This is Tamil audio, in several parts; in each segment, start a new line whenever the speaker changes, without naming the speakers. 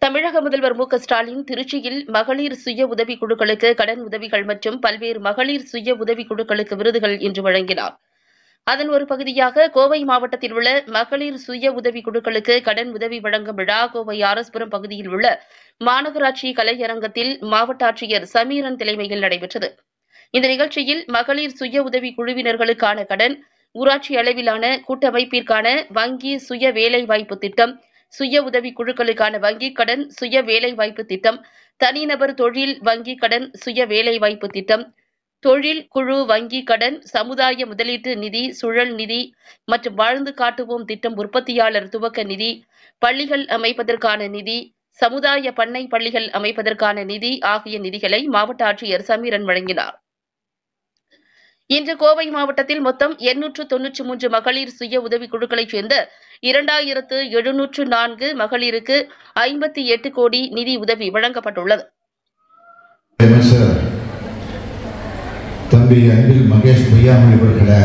தமிழக முதல்வர் மு க ஸ்டாலின் திருச்சியில் மகளிர் சுய உதவிக் குழுக்களுக்கு கடன் உதவிகள் மற்றும் பல்வேறு மகளிர் சுய உதவிக் குழுக்களுக்கு விருதுகள் இன்று வழங்கினார் அதன் ஒரு பகுதியாக கோவை மாவட்டத்தில் உள்ள மகளிர் சுய உதவிக் குழுக்களுக்கு கடன் உதவி வழங்கும் விழா கோவை ஆரஸ்புரம் பகுதியில் உள்ள மாநகராட்சி கலையரங்கத்தில் மாவட்ட ஆட்சியர் சமீரன் தலைமையில் நடைபெற்றது இந்த நிகழ்ச்சியில் மகளிர் சுய உதவி குழுவினர்களுக்கான கடன் ஊராட்சி அளவிலான கூட்டமைப்பிற்கான வங்கி சுய வேலைவாய்ப்பு திட்டம் சுய உதவி குழுக்களுக்கான வங்கிக் கடன் சுய வேலைவாய்ப்பு திட்டம் தனிநபர் தொழில் வங்கிக் கடன் சுய வேலைவாய்ப்பு திட்டம் தொழில் குழு வங்கி கடன் சமுதாய முதலீட்டு நிதி சுழல் நிதி மற்றும் வாழ்ந்து காட்டுவோம் திட்டம் உற்பத்தியாளர் துவக்க நிதி பள்ளிகள் அமைப்பதற்கான நிதி சமுதாய பண்ணை பள்ளிகள் அமைப்பதற்கான நிதி ஆகிய நிதிகளை மாவட்ட ஆட்சியர் சமீரன் வழங்கினார் இன்று கோவை மாவட்டத்தில் மொத்தம் எண்ணூற்று தொன்னூற்றி மூன்று மகளிர் சுய உதவிக் குழுக்களைச் சேர்ந்த இரண்டாயிரத்து எழுநூற்று நான்கு மகளிருக்கு ஐம்பத்தி எட்டு கோடி நிதி உதவி வழங்கப்பட்டுள்ளது
அமைச்சர் தம்பி அன்பில் மகேஷ் பொய்யாமொழி அவர்களே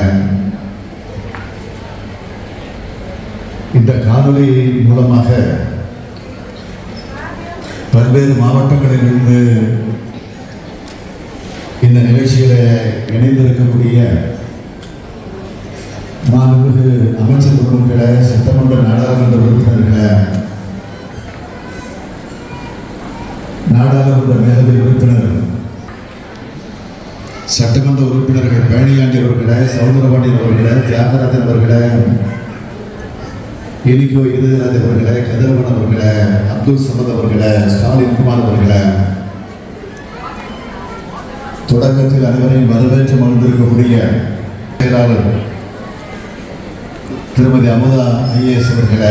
இந்த காணொலி மூலமாக பல்வேறு மாவட்டங்களிலிருந்து இந்த நிகழ்ச்சியில இணைந்திருக்கக்கூடிய மாண்புமிகு அமைச்சர் குழுக்களை சட்டமன்ற நாடாளுமன்ற உறுப்பினர்களை நாடாளுமன்ற மேலவை உறுப்பினர் சட்டமன்ற உறுப்பினர்கள் பழனியாண்டி அவர்களே சவுந்தரபாண்டியன் அவர்களே தியாகராஜன் அவர்களே இனிகோ இருதராஜ் அவர்களே கதிரவன் அவர்களே அப்துல் சமத் அவர்களே ஸ்டாலின் குமார் அவர்களே தொடக்கத்தில் அனைவரையும் வரவேற்று அமர்ந்திருக்கக்கூடிய செயலாளர் திருமதி அமுதா ஐஏஎஸ் அவர்களே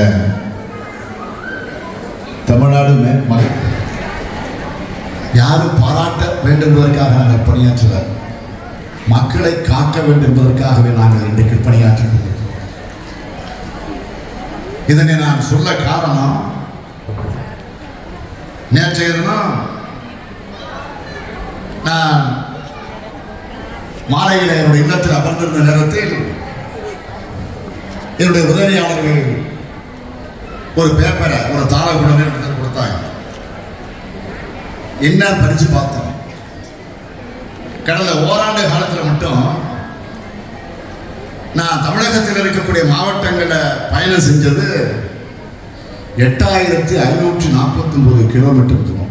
தமிழ்நாடு மே ம- யாரும் பாராட்ட வேண்டும் என்பதற்காக நாங்கள் பணியாற்றல மக்களை காக்க வேண்டும் என்பதற்காகவே நாங்கள் இன்றைக்கு பணியாற்றிக் கொண்டிருக்கிறோம் இதனை நான் சொல்ல காரணம் நேற்றைய தினம் நான் மாலையில் என்னுடைய இல்லத்தில் அமர்ந்திருந்த நேரத்தில் என்னுடைய உதவியாளர்கள் ஒரு பேப்பரை ஒரு தாளகுடமே எனக்கு கொடுத்தாங்க என்ன படிச்சு பார்த்தோம் கடந்த ஓராண்டு காலத்தில் மட்டும் நான் தமிழகத்தில் இருக்கக்கூடிய மாவட்டங்களில் பயணம் செஞ்சது எட்டாயிரத்தி ஐநூற்றி நாற்பத்தி ஒன்பது கிலோமீட்டர் தூரம்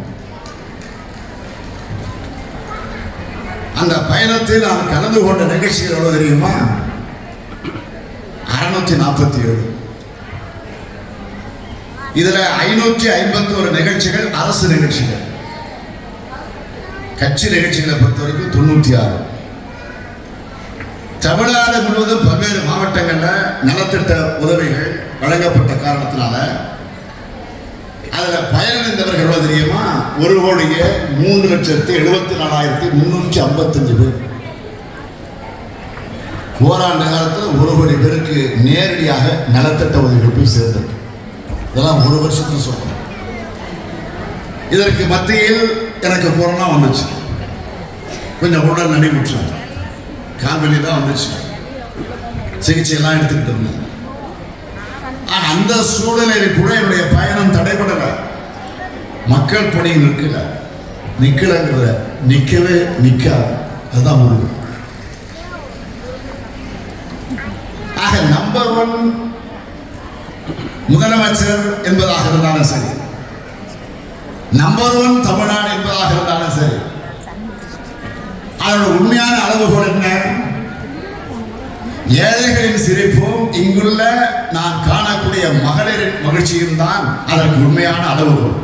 அந்த பயணத்தில் நான் கலந்து கொண்ட நிகழ்ச்சிகள் எவ்வளவு தெரியுமா அறுநூத்தி நாற்பத்தி ஏழு இதுல ஐநூற்றி ஐம்பத்தி ஒரு நிகழ்ச்சிகள் அரசு நிகழ்ச்சிகள் கட்சி நிகழ்ச்சிகளை பொறுத்த வரைக்கும் தொண்ணூற்றி ஆறு தமிழ்நாடு முழுவதும் பல்வேறு மாவட்டங்களில் நலத்திட்ட உதவிகள் வழங்கப்பட்ட காரணத்தினால அதில் பயனடைந்தவர்கள் எவ்வளவு தெரியுமா ஒரு கோடியே மூன்று லட்சத்தி எழுபத்தி நாலாயிரத்தி முன்னூற்றி ஐம்பத்தஞ்சு பேர் ஓராண்டு காலத்தில் ஒரு கோடி பேருக்கு நேரடியாக நலத்திட்ட உதவிகள் போய் சேர்ந்திருக்கு இதெல்லாம் ஒரு வருஷத்துல சொல்றேன் இதற்கு மத்தியில் எனக்கு கொரோனா வந்துச்சு கொஞ்சம் உடல் நடைபெற்றேன் கால்வலி தான் வந்துச்சு சிகிச்சை எல்லாம் எடுத்துக்கிட்டு இருந்தேன் ஆனா, அந்த சூழ்நிலையில் கூட என்னுடைய பயணம் தடைபடல மக்கள் பணி நிற்கல நிக்கலங்கிறத நிக்கவே நிக்காது அதுதான் முடிவு ஆக நம்பர் ஒன் முதலமைச்சர் என்பதாக இருந்தாலும் சரி நம்பர் ஒன் தமிழ்நாடு என்பதாக இருந்தாலும் சரி அதோட உண்மையான அளவுகோல் என்ன ஏழைகளின் சிரிப்பும் இங்குள்ள நான் காணக்கூடிய மகளிரின் மகிழ்ச்சியும் தான் அதற்கு உண்மையான அளவுகோல்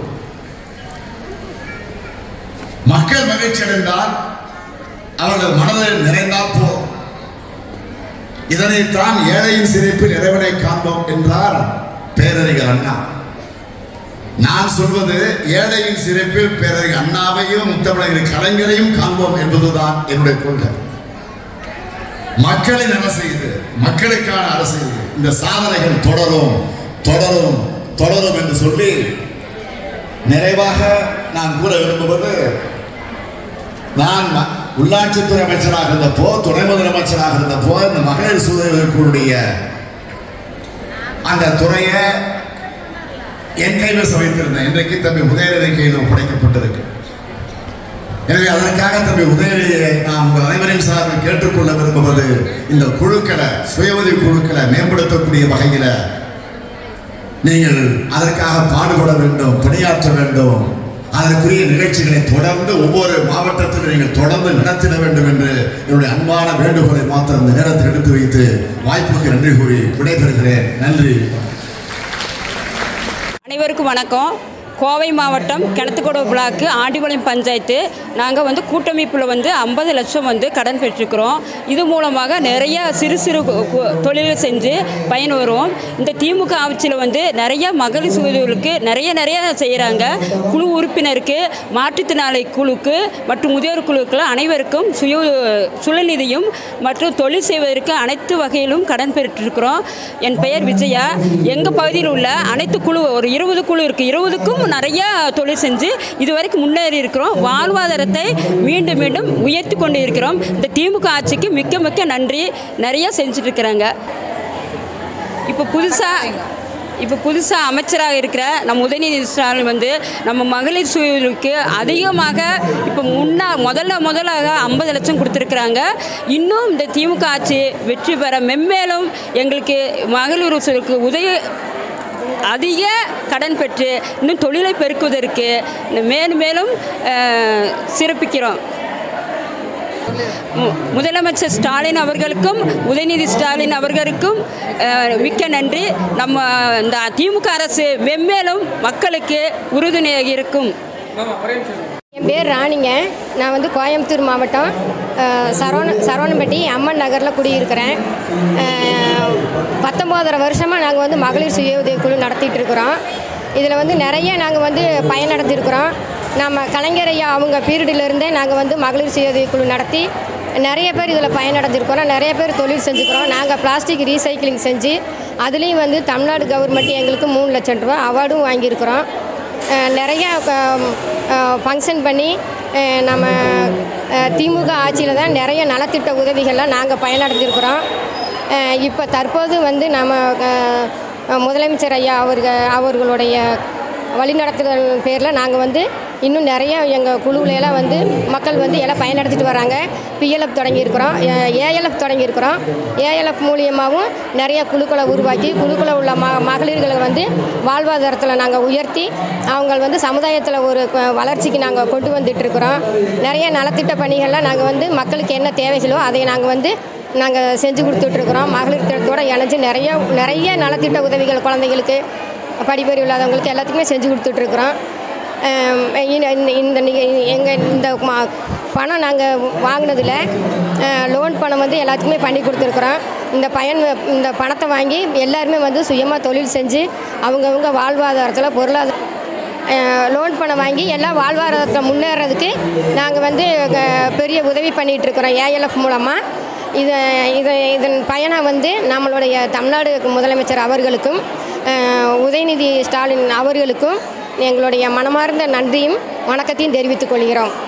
மக்கள் மகிழ்ச்சி அடைந்தால் அவர்கள் மனதில் நிறைந்தால் போதும் இதனைத்தான் ஏழையின் சிரிப்பில் இறைவனை காண்போம் என்றார் பேரறிஞர் அண்ணா நான் சொல்வது ஏழையின் சிரிப்பில் பேரறிஞர் அண்ணாவையும் முத்தமிழர் கலைஞரையும் காண்போம் என்பதுதான் என்னுடைய கொள்கை மக்களின் அரசு இது மக்களுக்கான அரசு இது இந்த சாதனைகள் தொடரும் தொடரும் தொடரும் என்று சொல்லி நிறைவாக நான் கூற விரும்புவது நான் ம- உள்ளாட்சித்துறை அமைச்சராக இருந்தப்போ துணை முதலமைச்சராக இருந்தப்போ இந்த மகளிர் சுதந்திரக்குழுடைய அந்த துறையை என் கைவசம் வைத்திருந்தேன் இன்றைக்கு தம்பி உதயநிதி கையில் ஒப்படைக்கப்பட்டிருக்கு எனவே அதற்காக தம்பி உதயநிதியை நாம் உங்கள் அனைவரையும் சார்பில் கேட்டுக்கொள்ள விரும்புவது இந்த குழுக்களை சுய உதவி குழுக்களை மேம்படுத்தக்கூடிய வகையில் நீங்கள் அதற்காக பாடுபட வேண்டும் பணியாற்ற வேண்டும் அதற்குரிய நிகழ்ச்சிகளை தொடர்ந்து ஒவ்வொரு மாவட்டத்திலும் நீங்கள் தொடர்ந்து நடத்திட வேண்டும் என்று என்னுடைய அன்பான வேண்டுகோளை மாத்திரம் இந்த நேரத்தில் எடுத்து வைத்து வாய்ப்புக்கு நன்றி கூறி விடைபெறுகிறேன் நன்றி
அனைவருக்கும் வணக்கம் கோவை மாவட்டம் கிணத்துக்கோடு பிளாக்கு ஆண்டிபாளையம் பஞ்சாயத்து நாங்கள் வந்து கூட்டமைப்பில் வந்து ஐம்பது லட்சம் வந்து கடன் பெற்றிருக்கிறோம் இது மூலமாக நிறைய சிறு சிறு கு- கு- தொழில்கள் செஞ்சு பயன்பெறுவோம் இந்த திமுக ஆட்சியில் வந்து நிறைய மகளிர் சுயதொழிலுக்கு நிறைய நிறைய செய்கிறாங்க குழு உறுப்பினருக்கு மாற்றுத்திறனாளி குழுக்கு மற்றும் முதியோர் குழுக்கள் அனைவருக்கும் சுய சுழநிதியும் மற்றும் தொழில் செய்வதற்கு அனைத்து வகையிலும் கடன் பெற்றிருக்கிறோம் என் பெயர் விஜயா எங்கள் பகுதியில் உள்ள அனைத்து குழு ஒரு இருபது குழு இருக்குது இருபதுக்கும் நிறைய தொழில் செஞ்சு இதுவரைக்கும் முன்னேறி இருக்கிறோம் வாழ்வாதாரத்தை மீண்டும் மீண்டும் உயர்த்தி கொண்டு இருக்கிறோம் இந்த திமுக ஆட்சிக்கு மிக்க மிக்க நன்றி நிறைய செஞ்சுட்டு இருக்கிறாங்க இப்போ புதுசாக இப்போ புதுசாக அமைச்சராக இருக்கிற நம்ம உதயநிதி ஸ்டாலின் வந்து நம்ம மகளிர் சுயலுக்கு அதிகமாக இப்போ முன்னா முதல்ல முதலாக ஐம்பது லட்சம் கொடுத்துருக்குறாங்க இன்னும் இந்த திமுக ஆட்சி வெற்றி பெற மென்மேலும் எங்களுக்கு மகளிர் சுயலுக்கு உதவி அதிக கடன் பெற்று இன்னும் தொழிலை பெருக்குவதற்கு மேலும் மேலும் அஹ், சிறப்பிக்கிறோம் மு- முதலமைச்சர் ஸ்டாலின் அவர்களுக்கும் உதயநிதி ஸ்டாலின் அவர்களுக்கும் அஹ், மிக்க நன்றி நம்ம இந்த திமுக அரசு மென்மேலும் மக்களுக்கு உறுதுணையாக இருக்கும்
என் பேர் ராணிங்க நான் வந்து கோயம்புத்தூர் மாவட்டம் அஹ், சரவண சரவணம்பட்டி அம்மன் நகரில் குடியிருக்கிறேன் அஹ், பத்தொம்போதரை வருஷமாக நாங்கள் வந்து மகளிர் சுய உதவி குழு நடத்திட்டு இருக்கிறோம் இதில் வந்து நிறைய நாங்கள் வந்து பயனடைஞ்சிருக்கிறோம் நம்ம கலைஞர் ஐயா அவங்க பீரியடிலிருந்தே நாங்கள் வந்து மகளிர் சுய உதவி குழு நடத்தி நிறைய பேர் இதில் பயனடைஞ்சிருக்கிறோம் நிறைய பேர் தொழில் செஞ்சுக்கிறோம் நாங்கள் பிளாஸ்டிக் ரீசைக்கிளிங் செஞ்சு அதுலேயும் வந்து தமிழ்நாடு கவர்மெண்ட் எங்களுக்கு மூணு லட்சம் ரூபா அவார்டும் வாங்கியிருக்கிறோம் அஹ் நிறைய ஃபங்க்ஷன் பண்ணி அஹ் நம்ம அஹ் திமுக ஆட்சியில் தான் நிறைய நலத்திட்ட உதவிகள்லாம் நாங்கள் பயனடைஞ்சிருக்கிறோம் இப்போ தற்போது வந்து நம்ம அஹ், முதலமைச்சர் ஐயா அவர்க அவர்களுடைய வழிநடத்துதல் பேரில் நாங்கள் வந்து இன்னும் நிறைய எங்கள் குழுவுல எல்லாம் வந்து மக்கள் வந்து எல்லாம் பயனடைஞ்சிட்டு வராங்க பிஎல்எஃப் தொடங்கியிருக்கிறோம் ஏஎல்எஃப் தொடங்கியிருக்கிறோம் ஏஎல்எஃப் மூலியமாகவும் நிறைய குழுக்களை உருவாக்கி குழுக்களை உள்ள ம மகளிர்களை வந்து வாழ்வாதாரத்தில் நாங்கள் உயர்த்தி அவங்க வந்து சமுதாயத்தில் ஒரு க- வளர்ச்சிக்கு நாங்கள் கொண்டு வந்துட்டு இருக்கிறோம் நிறைய நலத்திட்ட பணிகள்லாம் நாங்கள் வந்து மக்களுக்கு என்ன தேவைகளோ அதை நாங்கள் வந்து நாங்கள் செஞ்சு கொடுத்துட்ருக்குறோம் மகளிர் திட்டத்தோடு இணைஞ்சு நிறைய நிறைய நலத்திட்ட உதவிகள் குழந்தைகளுக்கு படிப்பறிவு இல்லாதவங்களுக்கு எல்லாத்துக்குமே செஞ்சு கொடுத்துட்ருக்குறோம் இந்த இந்த எங்கள் இந்த ம- பணம் நாங்கள் வாங்கினதில் லோன் பணம் வந்து எல்லாத்துக்குமே பண்ணி கொடுத்துருக்குறோம் இந்த பயன் இந்த பணத்தை வாங்கி எல்லாருமே வந்து சுயமாக தொழில் செஞ்சு அவங்கவுங்க வாழ்வாதாரத்தில் பொருளாதார லோன் பணம் வாங்கி எல்லாம் வாழ்வாதாரத்தில் முன்னேறதுக்கு நாங்கள் வந்து அஹ், பெரிய உதவி பண்ணிகிட்டு இருக்கிறோம் ஏஎல்எஃப் மூலமாக இதை இதை இதன் பயனை வந்து நம்மளுடைய தமிழ்நாடு முதலமைச்சர் அவர்களுக்கும் அஹ், உதயநிதி ஸ்டாலின் அவர்களுக்கும் எங்களுடைய மனமார்ந்த நன்றியும் வணக்கத்தையும் தெரிவித்துக் கொள்கிறோம்